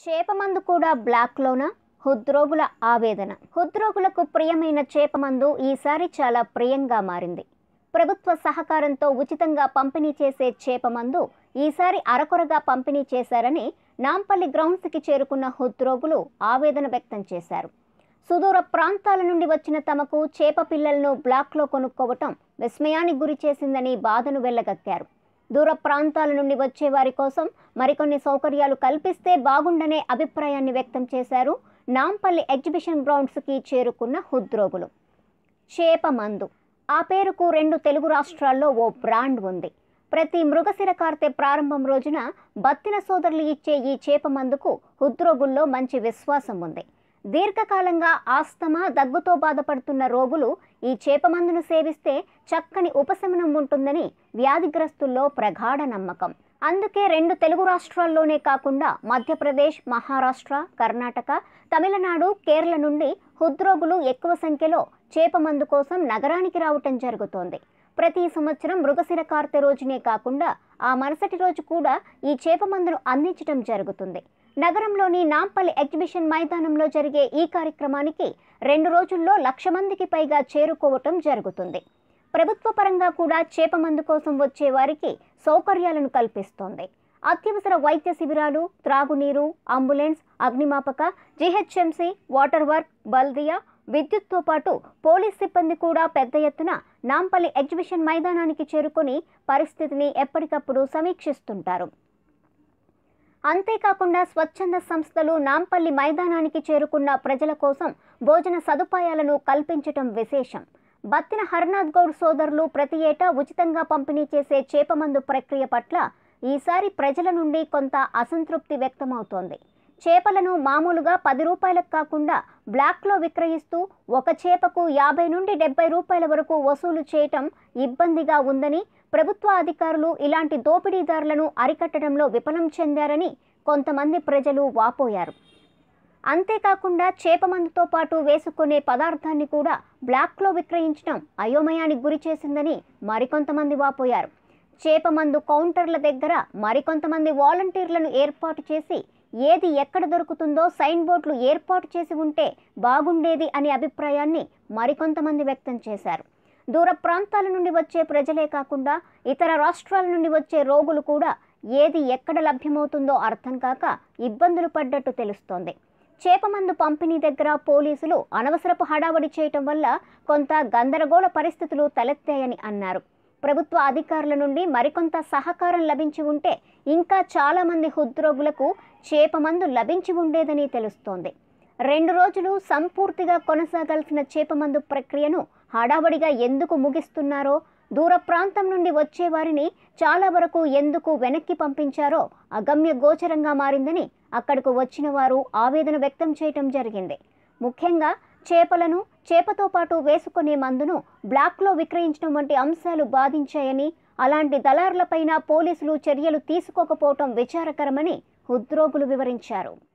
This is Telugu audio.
చేపమందు కూడా బ్లాక్లోన హృద్రోగుల ఆవేదన హృద్రోగులకు ప్రియమైన చేపమందు ఈసారి చాలా ప్రియంగా మారింది ప్రభుత్వ సహకారంతో ఉచితంగా పంపిణీ చేసే చేపమందు ఈసారి అరకొరగా పంపిణీ చేశారని నాంపల్లి గ్రౌండ్స్కి చేరుకున్న హృద్రోగులు ఆవేదన వ్యక్తం చేశారు సుదూర ప్రాంతాల నుండి వచ్చిన తమకు చేప పిల్లలను బ్లాక్లో కొనుక్కోవటం విస్మయానికి గురి చేసిందని బాధను వెళ్ళగక్కారు దూర ప్రాంతాల నుండి వచ్చే వారి కోసం మరికొన్ని సౌకర్యాలు కల్పిస్తే బాగుండనే అభిప్రాయాన్ని వ్యక్తం చేశారు నాంపల్లి ఎగ్జిబిషన్ గ్రౌండ్స్కి చేరుకున్న హృద్రోగులు చేప మందు ఆ పేరుకు రెండు తెలుగు రాష్ట్రాల్లో ఓ బ్రాండ్ ఉంది ప్రతి మృగశిర కార్తె ప్రారంభం రోజున బత్తిన సోదరులు ఇచ్చే ఈ చేప మందుకు హృద్రోగుల్లో మంచి విశ్వాసం ఉంది దీర్ఘకాలంగా ఆస్తమా దగ్గుతో బాధపడుతున్న రోగులు ఈ చేప మందును సేవిస్తే చక్కని ఉపశమనం ఉంటుందని వ్యాధిగ్రస్తుల్లో ప్రగాఢ నమ్మకం అందుకే రెండు తెలుగు రాష్ట్రాల్లోనే కాకుండా మధ్యప్రదేశ్ మహారాష్ట్ర కర్ణాటక తమిళనాడు కేరళ నుండి హృద్రోగులు ఎక్కువ సంఖ్యలో చేప మందు కోసం నగరానికి రావటం జరుగుతోంది ప్రతి సంవత్సరం మృగశిర కార్తె రోజునే కాకుండా ఆ మరుసటి రోజు కూడా ఈ చేప మందును అందించడం జరుగుతుంది నగరంలోని నాంపల్లి ఎగ్జిబిషన్ మైదానంలో జరిగే ఈ కార్యక్రమానికి రెండు రోజుల్లో లక్ష మందికి పైగా చేరుకోవటం జరుగుతుంది ప్రభుత్వ పరంగా కూడా చేప మందు కోసం వచ్చే వారికి సౌకర్యాలను కల్పిస్తోంది అత్యవసర వైద్య శిబిరాలు త్రాగునీరు అంబులెన్స్ అగ్నిమాపక జీహెచ్ఎంసీ వాటర్ వర్క్ బల్దియా విద్యుత్తో పాటు పోలీస్ సిబ్బంది కూడా పెద్ద ఎత్తున నాంపల్లి ఎగ్జిబిషన్ మైదానానికి చేరుకొని పరిస్థితిని ఎప్పటికప్పుడు సమీక్షిస్తుంటారు అంతేకాకుండా స్వచ్ఛంద సంస్థలు నాంపల్లి మైదానానికి చేరుకున్న ప్రజల కోసం భోజన సదుపాయాలను కల్పించటం విశేషం బత్తిన హర్నాథ్ గౌడ్ సోదరులు ప్రతి ఏటా ఉచితంగా పంపిణీ చేసే చేపమందు ప్రక్రియ పట్ల ఈసారి ప్రజల నుండి కొంత అసంతృప్తి వ్యక్తమవుతోంది చేపలను మామూలుగా పది రూపాయలకు కాకుండా బ్లాక్లో విక్రయిస్తూ ఒక చేపకు యాభై నుండి డెబ్బై రూపాయల వరకు వసూలు చేయటం ఇబ్బందిగా ఉందని ప్రభుత్వ అధికారులు ఇలాంటి దోపిడీదారులను అరికట్టడంలో విఫలం చెందారని కొంతమంది ప్రజలు వాపోయారు అంతేకాకుండా చేపమందుతో పాటు వేసుకునే పదార్థాన్ని కూడా బ్లాక్లో విక్రయించడం అయోమయానికి గురి చేసిందని మరికొంతమంది వాపోయారు చేపమందు కౌంటర్ల దగ్గర మరికొంతమంది వాలంటీర్లను ఏర్పాటు చేసి ఏది ఎక్కడ దొరుకుతుందో సైన్ బోర్డులు ఏర్పాటు చేసి ఉంటే బాగుండేది అనే అభిప్రాయాన్ని మరికొంతమంది వ్యక్తం చేశారు దూర ప్రాంతాల నుండి వచ్చే ప్రజలే కాకుండా ఇతర రాష్ట్రాల నుండి వచ్చే రోగులు కూడా ఏది ఎక్కడ లభ్యమవుతుందో అర్థం కాక ఇబ్బందులు పడ్డట్టు తెలుస్తోంది చేపమందు పంపిణీ దగ్గర పోలీసులు అనవసరపు హడావడి చేయటం వల్ల కొంత గందరగోళ పరిస్థితులు తలెత్తాయని అన్నారు ప్రభుత్వ అధికారుల నుండి మరికొంత సహకారం లభించి ఉంటే ఇంకా చాలామంది హృద్రోగులకు చేపమందు లభించి ఉండేదని తెలుస్తోంది రెండు రోజులు సంపూర్తిగా కొనసాగాల్సిన చేపమందు ప్రక్రియను హడావడిగా ఎందుకు ముగిస్తున్నారో దూర ప్రాంతం నుండి వచ్చే వారిని చాలా వరకు ఎందుకు వెనక్కి పంపించారో అగమ్య గోచరంగా మారిందని అక్కడకు వచ్చిన వారు ఆవేదన వ్యక్తం చేయటం జరిగింది ముఖ్యంగా చేపలను చేపతో పాటు వేసుకునే మందును బ్లాక్లో విక్రయించడం వంటి అంశాలు బాధించాయని అలాంటి దళారులపైన పోలీసులు చర్యలు తీసుకోకపోవటం విచారకరమని హృద్రోగులు వివరించారు